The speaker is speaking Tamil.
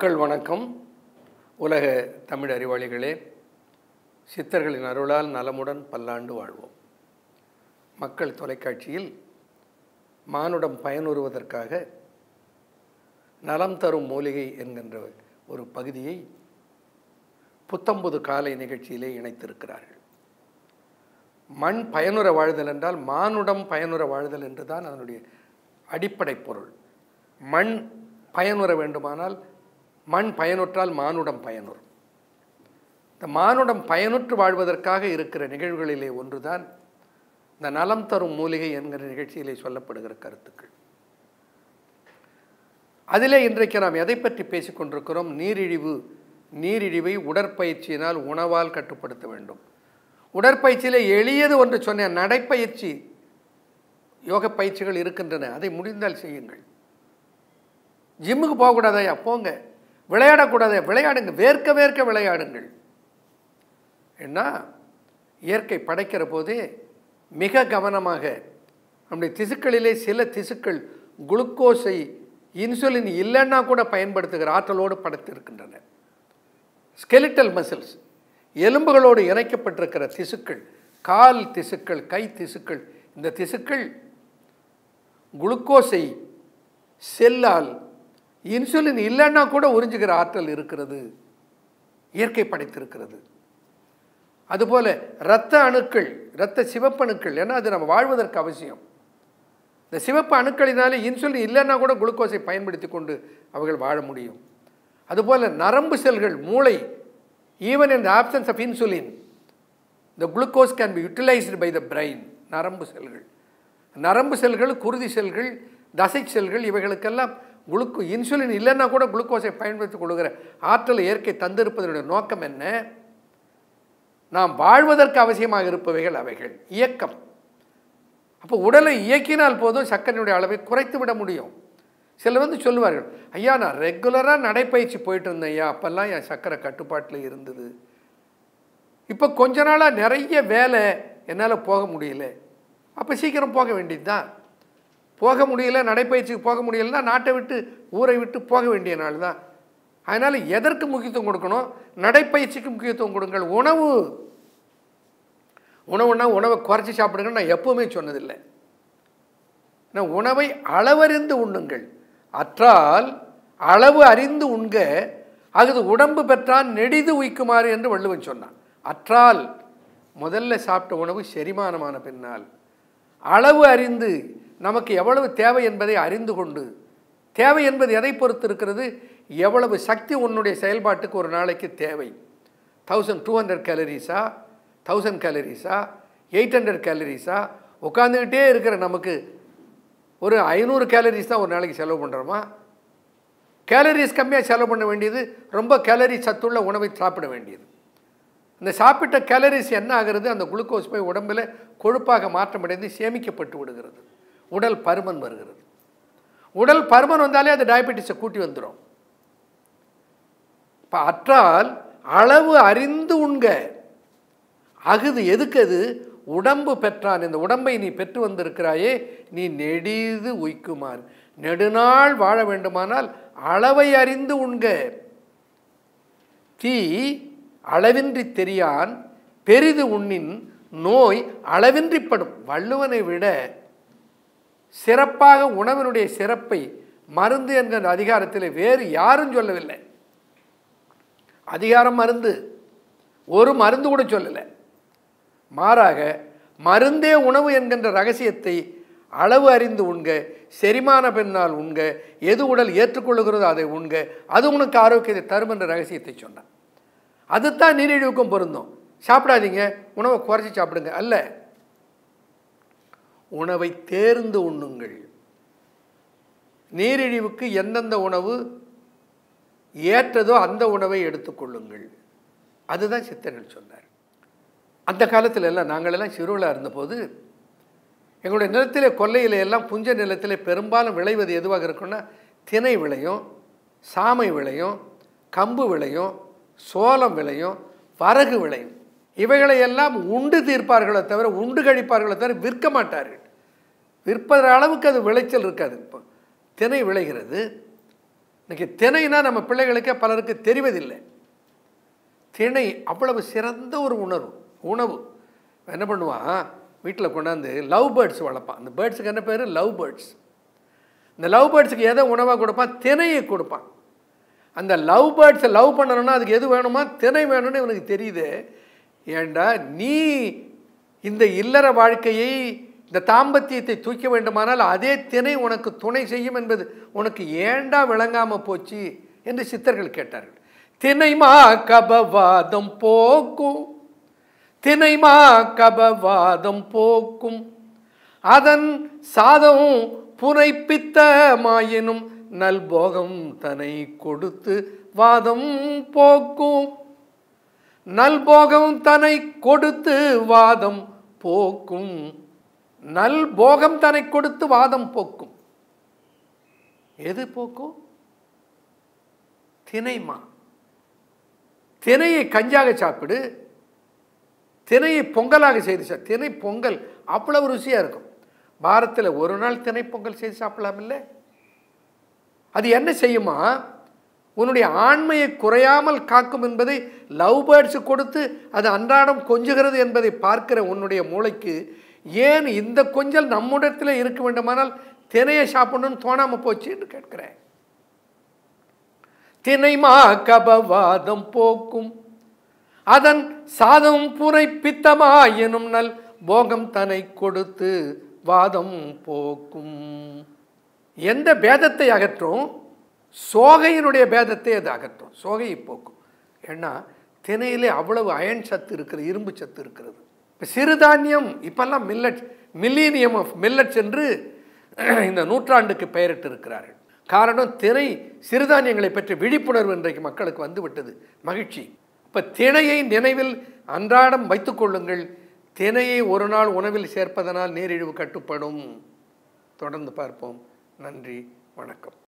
மக்கள் வணக்கம் உலக தமிழ் அறிவாளிகளே சித்தர்களின் அருளால் நலமுடன் பல்லாண்டு வாழ்வோம் மக்கள் தொலைக்காட்சியில் மானுடம் பயனுறுவதற்காக நலம் தரும் மூலிகை என்கின்ற ஒரு பகுதியை புத்தம்புது காலை நிகழ்ச்சியிலே இணைத்திருக்கிறார்கள் மண் பயனுற வாழ்தல் என்றால் மானுடம் பயனுற வாழ்தல் என்று தான் அதனுடைய அடிப்படை பொருள் மண் பயனுற வேண்டுமானால் மண் பயனுற்றால் மானுடம் பயனுறும் இந்த மானுடம் பயனுற்று வாழ்வதற்காக இருக்கிற நிகழ்வுகளிலே ஒன்றுதான் இந்த நலம் தரும் மூலிகை என்கிற நிகழ்ச்சியிலே சொல்லப்படுகிற கருத்துக்கள் அதிலே இன்றைக்கு நாம் எதை பற்றி பேசிக்கொண்டிருக்கிறோம் நீரிழிவு நீரிழிவை உடற்பயிற்சியினால் உணவால் கட்டுப்படுத்த வேண்டும் உடற்பயிற்சியில் எளியது ஒன்று சொன்னேன் நடைப்பயிற்சி யோக பயிற்சிகள் இருக்கின்றன அதை முடிந்தால் செய்யுங்கள் ஜிம்முக்கு போகக்கூடாதையா போங்க விளையாடக்கூடாதே விளையாடுங்க வேர்க்க வேர்க்க விளையாடுங்கள் என்ன இயற்கை படைக்கிற போதே மிக கவனமாக நம்முடைய திசுக்களிலே சில திசுக்கள் குளுக்கோஸை இன்சுலின் இல்லைன்னா கூட பயன்படுத்துகிற ஆற்றலோடு படைத்திருக்கின்றன ஸ்கெலிட்டல் மசில்ஸ் எலும்புகளோடு இணைக்கப்பட்டிருக்கிற திசுக்கள் கால் திசுக்கள் கை திசுக்கள் இந்த திசுக்கள் குளுக்கோஸை செல்லால் இன்சுலின் இல்லைன்னா கூட உறிஞ்சுகிற ஆற்றல் இருக்கிறது இயற்கை படைத்திருக்கிறது அதுபோல் இரத்த அணுக்கள் இரத்த சிவப்பணுக்கள் ஏன்னா அது நம்ம வாழ்வதற்கு அவசியம் இந்த சிவப்பு அணுக்களினாலே இன்சுலின் இல்லைன்னா கூட குளுக்கோஸை பயன்படுத்தி கொண்டு அவர்கள் வாழ முடியும் அதுபோல் நரம்பு செல்கள் மூளை even in the absence of insulin the glucose can be utilised by the brain நரம்பு செல்கள் நரம்பு செல்கள் குருதி செல்கள் தசை செல்கள் இவைகளுக்கெல்லாம் குளுக்கோ இன்சுலின் இல்லைன்னா கூட குளுக்கோஸை பயன்படுத்தி கொள்கிற ஆற்றல் இயற்கை தந்திருப்பதனுடைய நோக்கம் என்ன நாம் வாழ்வதற்கு அவசியமாக இருப்பவைகள் அவைகள் இயக்கம் அப்போ உடலை இயக்கினால் போதும் சர்க்கரையுடைய அளவை குறைத்து விட முடியும் சிலர் வந்து சொல்லுவார்கள் ஐயா நான் ரெகுலராக நடைப்பயிற்சி போயிட்டு இருந்தேன் ஐயா அப்போல்லாம் என் சர்க்கரை கட்டுப்பாட்டில் இருந்தது இப்போ கொஞ்ச நாளாக நிறைய வேலை என்னால் போக முடியல அப்போ சீக்கிரம் போக வேண்டியது தான் போக முடியல நடைப்பயிற்சிக்கு போக முடியலன்னா நாட்டை விட்டு ஊரை விட்டு போக வேண்டிய நாள் தான் அதனால் எதற்கு முக்கியத்துவம் கொடுக்கணும் நடைப்பயிற்சிக்கு முக்கியத்துவம் கொடுங்கள் உணவு உணவுனா உணவை குறைச்சி சாப்பிடுங்கன்னு நான் எப்போவுமே சொன்னதில்லை நான் உணவை அளவறிந்து உண்ணுங்கள் அற்றால் அளவு அறிந்து உண்க அகுது உடம்பு பெற்றான் நெடிது உய்க்குமாறு என்று வள்ளுவன் சொன்னான் அற்றால் முதல்ல சாப்பிட்ட உணவு செரிமானமான பின்னால் அளவு அறிந்து நமக்கு எவ்வளவு தேவை என்பதை அறிந்து கொண்டு தேவை என்பது எதை பொறுத்து இருக்கிறது எவ்வளவு சக்தி உன்னுடைய செயல்பாட்டுக்கு ஒரு நாளைக்கு தேவை தௌசண்ட் டூ ஹண்ட்ரட் கேலரிஸா தௌசண்ட் கேலரிஸா எயிட் ஹண்ட்ரட் கேலரிஸா உட்காந்துக்கிட்டே இருக்கிற நமக்கு ஒரு ஐநூறு கேலரிஸ் தான் ஒரு நாளைக்கு செலவு பண்ணுறோமா கேலரிஸ் கம்மியாக செலவு பண்ண வேண்டியது ரொம்ப கேலரி சத்துள்ள உணவை சாப்பிட வேண்டியது இந்த சாப்பிட்ட கேலரிஸ் என்ன ஆகிறது அந்த குளுக்கோஸ் போய் உடம்பில் கொழுப்பாக மாற்றமடைந்து சேமிக்கப்பட்டு விடுகிறது உடல் பருமன் வருகிறது உடல் பருமன் வந்தாலே அது டயபெட்டிஸை கூட்டி வந்துடும் இப்போ அற்றால் அளவு அறிந்து உண்க அகுது எதுக்கு அது உடம்பு பெற்றான் இந்த உடம்பை நீ பெற்று வந்திருக்கிறாயே நீ நெடிது உய்க்குமாறு நெடுநாள் வாழ வேண்டுமானால் அளவை அறிந்து உண்க தீ அளவின்றி தெரியான் பெரிது உண்ணின் நோய் அளவின்றிப்படும் வள்ளுவனை விட சிறப்பாக உணவினுடைய சிறப்பை மருந்து என்கிற அதிகாரத்தில் வேறு யாரும் சொல்லவில்லை அதிகாரம் மருந்து ஒரு மருந்து கூட சொல்லலை மாறாக மருந்தே உணவு என்கின்ற ரகசியத்தை அளவு அறிந்து உண்க செரிமான பெண்ணால் உண்க எது உடல் ஏற்றுக்கொள்ளுகிறதோ அதை உண்க அது உனக்கு ஆரோக்கியத்தை தரும் என்ற ரகசியத்தை சொன்னான் அதுதான் நீரிழிவுக்கும் பொருந்தும் சாப்பிடாதீங்க உணவை குறைச்சி சாப்பிடுங்க அல்ல உணவை தேர்ந்து உண்ணுங்கள் நீரிழிவுக்கு எந்தெந்த உணவு ஏற்றதோ அந்த உணவை எடுத்துக்கொள்ளுங்கள் அதுதான் சித்தர்கள் சொன்னார் அந்த காலத்தில் எல்லாம் நாங்களெல்லாம் சிறுவலாக இருந்தபோது எங்களுடைய நிலத்திலே கொல்லையில எல்லாம் புஞ்ச நிலத்திலே பெரும்பாலும் விளைவது எதுவாக இருக்குன்னா திணை விளையும் சாமை விளையும் கம்பு விளையும் சோளம் விளையும் வரகு விளையும் இவைகளை எல்லாம் உண்டு தீர்ப்பார்களே தவிர உண்டு கழிப்பார்களே தவிர விற்க மாட்டார்கள் விற்பது அளவுக்கு அது விளைச்சல் இருக்காது இப்போ திணை விளைகிறது இன்னைக்கு திணைனா நம்ம பிள்ளைகளுக்கே பலருக்கு தெரிவதில்லை திணை அவ்வளவு சிறந்த ஒரு உணர்வு உணவு அவன் என்ன பண்ணுவான் வீட்டில் கொண்டாந்து லவ் பேர்ட்ஸ் வளர்ப்பான் அந்த பேர்ட்ஸுக்கு என்ன பேர் லவ் பேர்ட்ஸ் இந்த லவ் பேர்ட்ஸுக்கு எதை உணவாக கொடுப்பான் திணையை கொடுப்பான் அந்த லவ் பேர்ட்ஸை லவ் பண்ணணும்னா அதுக்கு எது வேணுமா திணை வேணும்னு இவனுக்கு தெரியுது ஏண்டா நீ இந்த இல்லற வாழ்க்கையை இந்த தாம்பத்தியத்தை தூக்க வேண்டுமானால் அதே திணை உனக்கு துணை செய்யும் என்பது உனக்கு ஏண்டா விளங்காமல் போச்சு என்று சித்தர்கள் கேட்டார்கள் திணைமா கபவாதம் போக்கும் திணைமா கபவாதம் போக்கும் அதன் சாதம் புனைப்பித்தமாயினும் நல்போகம் தனை கொடுத்து வாதம் போக்கும் நல்போகம் தனை கொடுத்து வாதம் போக்கும் நல்போகம் தனை கொடுத்து வாதம் போக்கும் எது போக்கும் தினைமா தினையை கஞ்சாக சாப்பிடு தினையை பொங்கலாக செய்து சா தினை பொங்கல் அவ்வளவு ருசியாக இருக்கும் வாரத்தில் ஒரு நாள் தினை பொங்கல் செய்து சாப்பிடலாம் இல்லை அது என்ன செய்யுமா உன்னுடைய ஆண்மையை குறையாமல் காக்கும் என்பதை லவ் பேர்ட்ஸ் கொடுத்து அது அன்றாடம் கொஞ்சுகிறது என்பதை பார்க்கிற உன்னுடைய மூளைக்கு ஏன் இந்த கொஞ்சல் நம்மிடத்தில் இருக்க வேண்டுமானால் தினையை சாப்பிடணும்னு தோணாமல் போச்சு என்று கேட்கிறேன் தினைமா கபவாதம் போக்கும் அதன் சாதம் புரை பித்தமா எனும் நல் போகம் தனை கொடுத்து வாதம் போக்கும் எந்த பேதத்தை அகற்றும் சோகையினுடைய பேதத்தை அது அகற்றும் சோகையை போக்கும் ஏன்னா திணையிலே அவ்வளவு அயன் சத்து இருக்கிறது இரும்பு சத்து இருக்கிறது இப்போ சிறுதானியம் இப்பெல்லாம் மில்லட் மில்லீனியம் ஆஃப் மில்லட்ஸ் என்று இந்த நூற்றாண்டுக்கு பெயரிட்டு இருக்கிறார்கள் காரணம் திணை சிறுதானியங்களை பற்றி விழிப்புணர்வு இன்றைக்கு மக்களுக்கு வந்து விட்டது மகிழ்ச்சி இப்போ திணையை நினைவில் அன்றாடம் வைத்துக்கொள்ளுங்கள் திணையை ஒரு நாள் உணவில் சேர்ப்பதனால் நீரிழிவு கட்டுப்படும் தொடர்ந்து பார்ப்போம் நன்றி வணக்கம்